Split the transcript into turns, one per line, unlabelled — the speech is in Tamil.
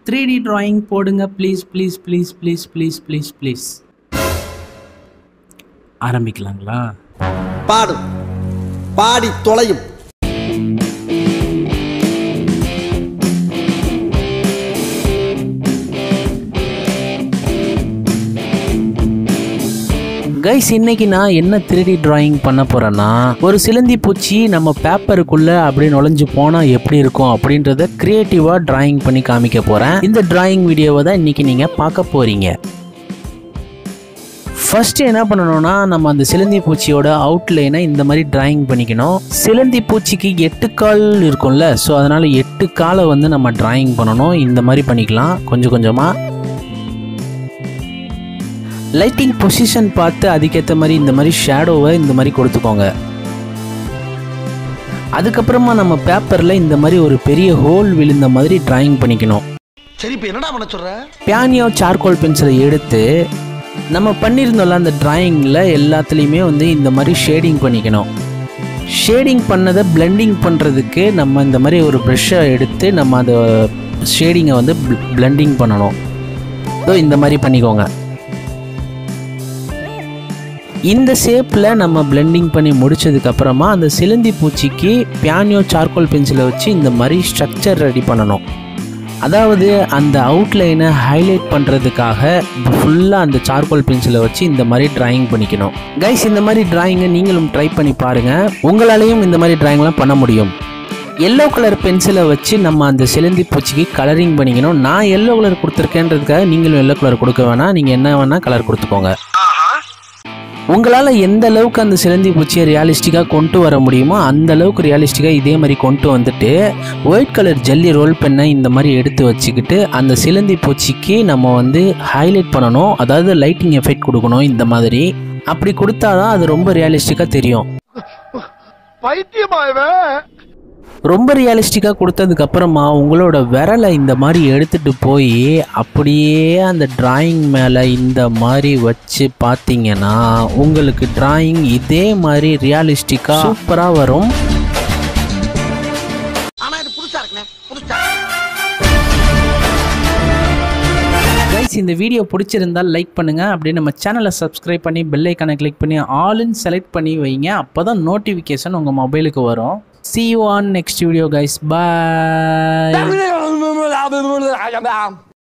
த்ரீ டி டிராயிங் போடுங்க please please please please please please please ஆரம்பிக்கலாங்களா
பாடும் பாடி தொலையும்
கைஸ் இன்னைக்கு நான் என்ன த்ரீ டிராயிங் பண்ண போறேன்னா ஒரு சிலந்தி பூச்சி நம்ம பேப்பருக்குள்ள அப்படி நுழைஞ்சு போனா எப்படி இருக்கும் அப்படின்றத கிரியேட்டிவா டிராயிங் பண்ணி காமிக்க போறேன் இந்த டிராயிங் வீடியோவை தான் இன்னைக்கு நீங்க பார்க்க போறீங்க ஃபர்ஸ்ட் என்ன பண்ணணும்னா நம்ம அந்த சிலந்தி பூச்சியோட அவுட்லைனை இந்த மாதிரி டிராயிங் பண்ணிக்கணும் சிலந்தி பூச்சிக்கு எட்டு கால் இருக்கும்ல ஸோ அதனால எட்டு காலை வந்து நம்ம டிராயிங் பண்ணணும் இந்த மாதிரி பண்ணிக்கலாம் கொஞ்சம் கொஞ்சமாக லைட்டிங் பொசிஷன் பார்த்து அதுக்கேற்ற மாதிரி இந்த மாதிரி ஷேடோவை இந்த மாதிரி கொடுத்துக்கோங்க அதுக்கப்புறமா நம்ம பேப்பரில் இந்த மாதிரி ஒரு பெரிய ஹோல் விழுந்த மாதிரி டிராயிங் பண்ணிக்கணும்
சரி இப்ப என்னடா பண்ண சொல்ற
பியானியோ சார்கோல் பென்சிலை எடுத்து நம்ம பண்ணியிருந்தோம்ல அந்த டிராயிங்கில் எல்லாத்துலேயுமே வந்து இந்த மாதிரி ஷேடிங் பண்ணிக்கணும் ஷேடிங் பண்ணதை பிளெண்டிங் பண்ணுறதுக்கு நம்ம இந்த மாதிரி ஒரு ப்ரெஷ்ஷை எடுத்து நம்ம அந்த ஷேடிங்கை வந்து பிளெண்டிங் பண்ணணும் ஸோ இந்த மாதிரி பண்ணிக்கோங்க இந்த ஷேப்பில் நம்ம பிளெண்டிங் பண்ணி முடிச்சதுக்கு அப்புறமா அந்த சிலந்தி பூச்சிக்கு பியானியோ சார்கோல் பென்சிலை வச்சு இந்த மாதிரி ஸ்ட்ரக்சர் ரெடி பண்ணணும் அதாவது அந்த அவுட்லைனை ஹைலைட் பண்ணுறதுக்காக ஃபுல்லாக அந்த சார்கோல் பென்சிலை வச்சு இந்த மாதிரி டிராயிங் பண்ணிக்கணும் கைஸ் இந்த மாதிரி டிராயிங்கை நீங்களும் ட்ரை பண்ணி பாருங்கள் உங்களாலையும் இந்த மாதிரி டிராயிங்லாம் பண்ண முடியும் எல்லோ கலர் பென்சிலை வச்சு நம்ம அந்த சிலந்தி பூச்சிக்கு கலரிங் பண்ணிக்கணும் நான் எல்லோ கலர் கொடுத்துருக்கேன்றதுக்காக நீங்களும் எல்லோ கலர் கொடுக்க வேணாம் நீங்கள் என்ன வேணால் கலர் கொடுத்துக்கோங்க உங்களால் எந்த அளவுக்கு அந்த சிலந்தி பூச்சியை ரியாலிஸ்டிக்காக கொண்டு வர முடியுமோ அந்த அளவுக்கு ரியாலிஸ்டிக்காக இதே மாதிரி கொண்டு வந்துட்டு ஒயிட் கலர் ஜல்லி ரோல் பெண்ணை இந்த மாதிரி எடுத்து வச்சுக்கிட்டு அந்த சிலந்தி பூச்சிக்கு நம்ம வந்து ஹைலைட் பண்ணணும் அதாவது லைட்டிங் எஃபெக்ட் கொடுக்கணும் இந்த மாதிரி அப்படி கொடுத்தாதான் அது ரொம்ப ரியாலிஸ்டிக்காக தெரியும் ரொம்ப ரியாலிஸ்டிக்காக கொடுத்ததுக்கு அப்புறமா உங்களோட விரலை இந்த மாதிரி எடுத்துட்டு போய் அப்படியே அந்த டிராயிங் மேலே இந்த மாதிரி வச்சு பார்த்தீங்கன்னா உங்களுக்கு டிராயிங் இதே மாதிரி ரியாலிஸ்டிக்காக சூப்பராக வரும்
ஆனா இது புதுசா இருக்குண்ணே புதுசா
கைஸ் இந்த வீடியோ பிடிச்சிருந்தால் லைக் பண்ணுங்க அப்படியே நம்ம சேனலை சப்ஸ்கிரைப் பண்ணி பெல் ஐக்கானை கிளிக் பண்ணி ஆல்னு செலக்ட் பண்ணி வைங்க அப்போ தான் நோட்டிஃபிகேஷன் உங்கள் மொபைலுக்கு வரும் see you on next video guys bye